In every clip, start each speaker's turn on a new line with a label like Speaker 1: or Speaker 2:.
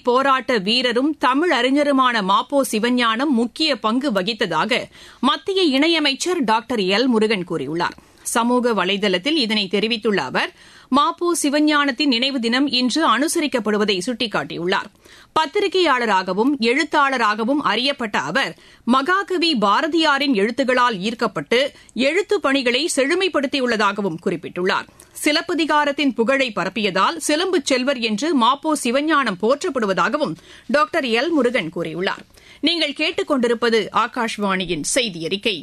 Speaker 1: போராட்ட வீரரும் தமிழ் அறிஞருமான மாப்போ சிவஞானம் முக்கிய பங்கு வகித்ததாக மத்திய இணையமைச்சர் டாக்டர் எல் முருகன் கூறியுள்ளார் சமூக வலைதளத்தில் இதனை தெரிவித்துள்ள அவர் மாப்போ சிவஞானத்தின் நினைவு தினம் இன்று அனுசரிக்கப்படுவதை சுட்டிக்காட்டியுள்ளார் பத்திரிகையாளராகவும் எழுத்தாளராகவும் அறியப்பட்ட அவர் மகாகவி பாரதியாரின் எழுத்துகளால் ஈர்க்கப்பட்டு எழுத்துப் பணிகளை செழுமைப்படுத்தியுள்ளதாகவும் குறிப்பிட்டுள்ளார் சிலப்பதிகாரத்தின் புகழை பரப்பியதால் சிலம்பு செல்வர் என்று மாப்போ சிவஞானம் போற்றப்படுவதாகவும் டாக்டர் எல் முருகன் கூறியுள்ளார் நீங்கள் கேட்டுக் கொண்டிருப்பது ஆகாஷ்வாணியின் செய்தி அறிக்கை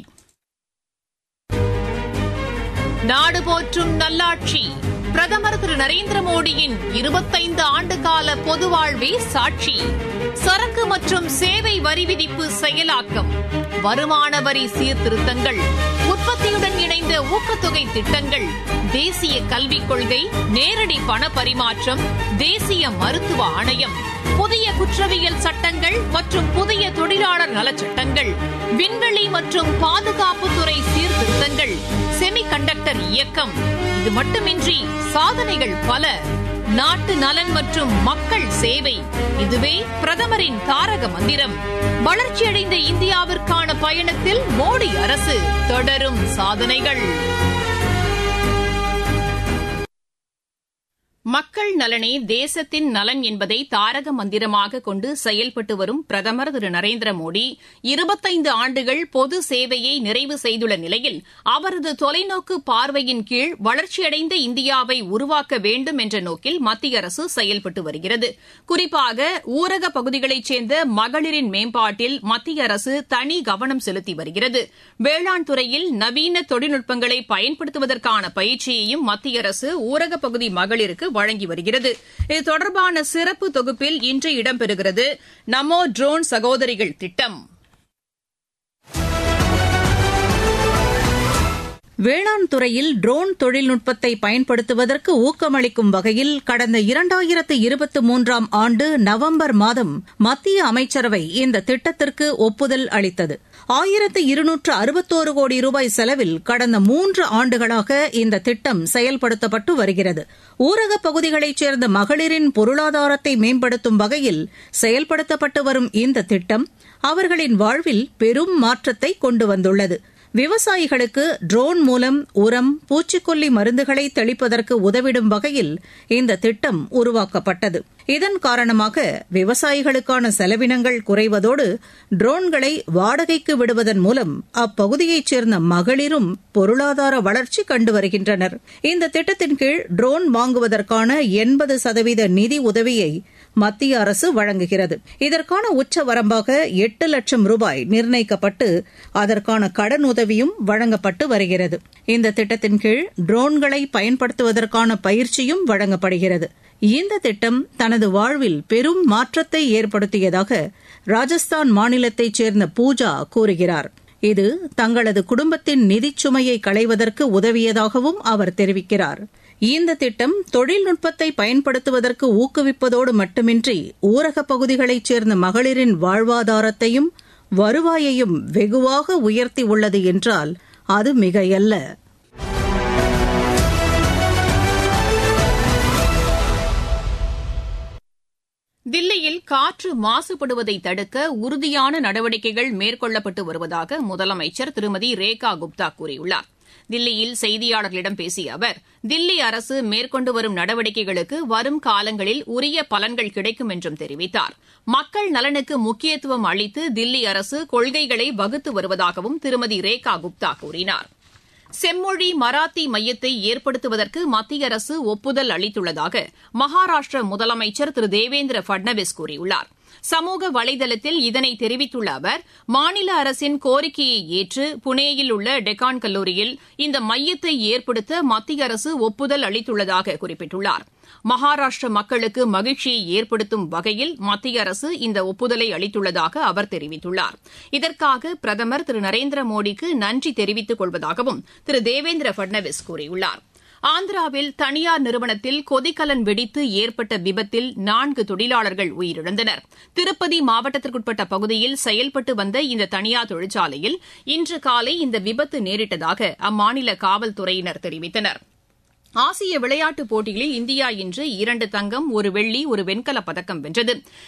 Speaker 1: நாடு போற்றும் நல்லாட்சி பிரதமர் திரு நரேந்திர மோடியின் இருபத்தைந்து ஆண்டுகால பொது வாழ்வே சாட்சி சரக்கு மற்றும் சேவை வரி விதிப்பு செயலாக்கம் வருமான வரி சீர்திருத்தங்கள் உற்பத்தியுடன் இணைந்த ஊக்கத்தொகை திட்டங்கள் தேசிய கல்விக் கொள்கை நேரடி பண பரிமாற்றம் தேசிய மருத்துவ ஆணையம் புதிய குற்றவியல் சட்டங்கள் மற்றும் புதிய தொழிலாளர் நலச்சட்டங்கள் விண்வெளி மற்றும் பாதுகாப்புத்துறை சீர்திருத்தங்கள் செமி கண்டக்டர் இயக்கம் இது மட்டுமின்றி சாதனைகள் பல நாட்டு நலன் மற்றும் மக்கள் சேவை இதுவே பிரதமரின் தாரக மந்திரம் வளர்ச்சியடைந்த இந்தியாவிற்கான பயணத்தில் மோடி அரசு தொடரும் சாதனைகள் மக்கள் நலனே தேசத்தின் நலன் என்பதை தாரக மந்திரமாக கொண்டு செயல்பட்டு வரும் பிரதமர் திரு நரேந்திர மோடி இருபத்தைந்து ஆண்டுகள் பொது சேவையை நிறைவு செய்துள்ள நிலையில் அவரது தொலைநோக்கு பார்வையின் கீழ் வளர்ச்சியடைந்த இந்தியாவை உருவாக்க வேண்டும் என்ற நோக்கில் மத்திய அரசு செயல்பட்டு வருகிறது குறிப்பாக ஊரக பகுதிகளைச் சேர்ந்த மகளிரின் மேம்பாட்டில் மத்திய அரசு தனி கவனம் செலுத்தி வருகிறது வேளாண் துறையில் நவீன தொழில்நுட்பங்களை பயன்படுத்துவதற்கான பயிற்சியையும் மத்திய அரசு ஊரகப் பகுதி மகளிருக்கு வழங்கி வருகிறது இது தொடர்பான சிறப்பு தொகுப்பில் இன்று இடம்பெறுகிறது நமோ ட்ரோன் சகோதரிகள் திட்டம்
Speaker 2: வேளாண் துறையில் ட்ரோன் தொழில்நுட்பத்தை பயன்படுத்துவதற்கு ஊக்கமளிக்கும் வகையில் கடந்த இரண்டாயிரத்து இருபத்தி மூன்றாம் ஆண்டு நவம்பர் மாதம் மத்திய அமைச்சரவை இந்த திட்டத்திற்கு ஒப்புதல் அளித்தது ஆயிரத்து இருநூற்று அறுபத்தோரு கோடி ரூபாய் செலவில் கடந்த மூன்று ஆண்டுகளாக இந்த திட்டம் செயல்படுத்தப்பட்டு வருகிறது ஊரகப் பகுதிகளைச் சேர்ந்த மகளிரின் பொருளாதாரத்தை மேம்படுத்தும் வகையில் செயல்படுத்தப்பட்டு வரும் இந்த திட்டம் அவர்களின் வாழ்வில் பெரும் மாற்றத்தை கொண்டு வந்துள்ளது விவசாயிகளுக்கு ட்ரோன் மூலம் உரம் பூச்சிக்கொல்லி மருந்துகளை தெளிப்பதற்கு உதவிடும் வகையில் இந்த திட்டம் உருவாக்கப்பட்டது இதன் காரணமாக விவசாயிகளுக்கான செலவினங்கள் குறைவதோடு ட்ரோன்களை வாடகைக்கு விடுவதன் மூலம் அப்பகுதியைச் சேர்ந்த மகளிரும் பொருளாதார வளர்ச்சி கண்டு வருகின்றனர் இந்த திட்டத்தின் கீழ் ட்ரோன் வாங்குவதற்கான எண்பது சதவீத நிதி உதவியை மத்திய அரசு வழங்குகிறது இதற்கான உச்ச வரம்பாக எட்டு லட்சம் ரூபாய் நிர்ணயிக்கப்பட்டு அதற்கான கடன் உதவியும் வழங்கப்பட்டு வருகிறது இந்த திட்டத்தின் கீழ் ட்ரோன்களை பயன்படுத்துவதற்கான பயிற்சியும் வழங்கப்படுகிறது இந்த திட்டம் தனது வாழ்வில் பெரும் மாற்றத்தை ஏற்படுத்தியதாக ராஜஸ்தான் மாநிலத்தைச் சேர்ந்த பூஜா கூறுகிறார் இது தங்களது குடும்பத்தின் நிதிச் சுமையை களைவதற்கு உதவியதாகவும் அவர் தெரிவிக்கிறார் இந்த திட்டம் தொழில்நுட்பத்தை பயன்படுத்துவதற்கு ஊக்குவிப்பதோடு மட்டுமின்றி ஊரகப் பகுதிகளைச் சேர்ந்த மகளிரின் வாழ்வாதாரத்தையும் வருவாயையும் வெகுவாக உயர்த்தியுள்ளது என்றால் அது மிகையல்ல
Speaker 1: தில்லியில் காற்று மாசுபடுவதை தடுக்க உறுதியான நடவடிக்கைகள் மேற்கொள்ளப்பட்டு வருவதாக முதலமைச்சர் திருமதி ரேகா குப்தா கூறியுள்ளார் தில்லியில் செய்தியாளர்களிடம் பேசிய அவர் தில்லி அரசு மேற்கொண்டு வரும் நடவடிக்கைகளுக்கு வரும் காலங்களில் உரிய பலன்கள் கிடைக்கும் என்றும் தெரிவித்தார் மக்கள் நலனுக்கு முக்கியத்துவம் அளித்து தில்லி அரசு கொள்கைகளை வகுத்து வருவதாகவும் திருமதி ரேகா குப்தா கூறினார் செம்மொழி மராத்தி மையத்தை ஏற்படுத்துவதற்கு மத்திய அரசு ஒப்புதல் அளித்துள்ளதாக மகாராஷ்டிர முதலமைச்சர் திரு தேவேந்திர பட்னவிஸ் கூறியுள்ளார் சமூக வலைதளத்தில் இதனை தெரிவித்துள்ள அவர் மாநில அரசின் கோரிக்கையை ஏற்று புனேயில் உள்ள டெக்கான் கல்லூரியில் இந்த மையத்தை ஏற்படுத்த மத்திய அரசு ஒப்புதல் அளித்துள்ளதாக குறிப்பிட்டுள்ளார் மகாராஷ்டிர மக்களுக்கு மகிழ்ச்சியை ஏற்படுத்தும் வகையில் மத்திய அரசு இந்த ஒப்புதலை அளித்துள்ளதாக அவர் தெரிவித்துள்ளார் இதற்காக பிரதமர் திரு நரேந்திர மோடிக்கு நன்றி தெரிவித்துக் கொள்வதாகவும் திரு தேவேந்திர பட்னவிஸ் கூறியுள்ளார் ஆந்திராவில் தனியார் நிறுவனத்தில் கொதிக்கலன் வெடித்து ஏற்பட்ட விபத்தில் நான்கு தொழிலாளர்கள் உயிரிழந்தனர் திருப்பதி மாவட்டத்திற்குட்பட்ட பகுதியில் செயல்பட்டு வந்த இந்த தனியார் தொழிற்சாலையில் இன்று காலை இந்த விபத்து நேரிட்டதாக அம்மாநில காவல்துறையினர் தெரிவித்தனா் ஆசிய விளையாட்டுப் போட்டிகளில் இந்தியா இன்று இரண்டு தங்கம் ஒரு வெள்ளி ஒரு வெண்கலப் பதக்கம் வென்றது